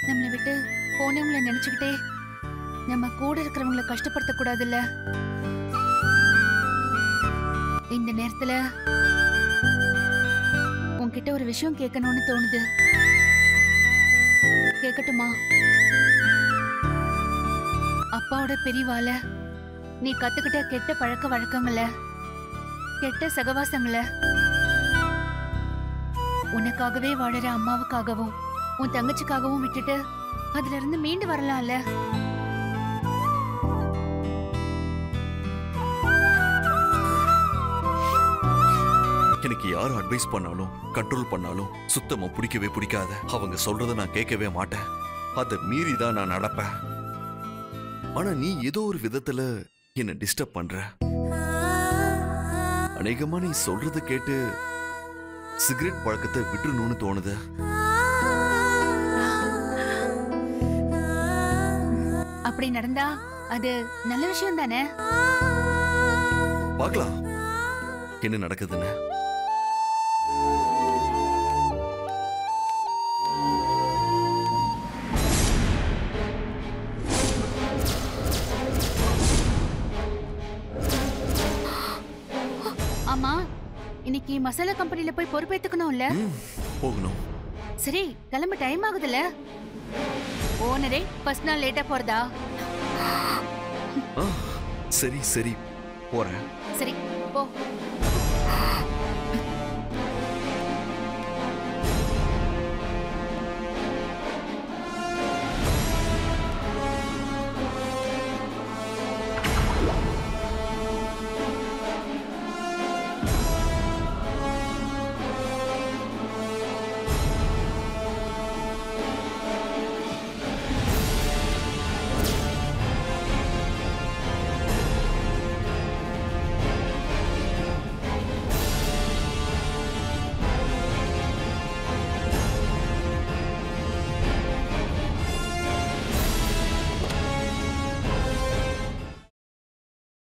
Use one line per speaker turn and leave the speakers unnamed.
நம்மளை விட்டு போனவங்கள நினைச்சுக்கிட்டே நம்ம கூட இருக்கிறவங்கள கஷ்டப்படுத்த கூடாதுல்ல இந்த நேரத்துல உன்கிட்ட ஒரு விஷயம் கேட்கணும்னு தோணுது கேட்கட்டுமா அப்பாவோட பெரியவால நீ கத்துக்கிட்ட கெட்ட பழக்க வழக்கங்கள கெட்ட சகவாசங்கள உனக்காகவே வாழற அம்மாவுக்காகவும் உன் தங்கச்சிக்காகவும் விட்டுட்டு அதுல இருந்து மீண்டு வரலாம்ல
எனக்கு யார் அட்வைஸ் பண்ணாலும் கண்ட்ரோல் பண்ணாலும் சுத்தமா பிடிக்கவே பிடிக்காத அவங்க சொல்றத நான் கேட்கவே மாட்டேன் அதை மீறி தான் நான் நடப்பேன் ஆனா நீ ஏதோ ஒரு விதத்துல என்ன டிஸ்டர்ப் பண்ற அநேகமா நீ சொல்றத கேட்டு சிகரெட் பழக்கத்தை விட்டுறணும்னு தோணுது
அப்படி நடந்தா அது நல்ல விஷயம் தானே
பார்க்கலாம் என்ன நடக்குதுன்னு
ஆமா இன்னைக்கு மசாலா கம்பெனில போய் பொறுப்பேத்துக்கணும்ல
ம், போகணும்
சரி கிளம்ப டைம் ஆகுதுல்ல ஓனரே ஃபர்ஸ்ட் நாள் லேட்டா போறதா
ஆ, சரி சரி போறேன்
சரி போ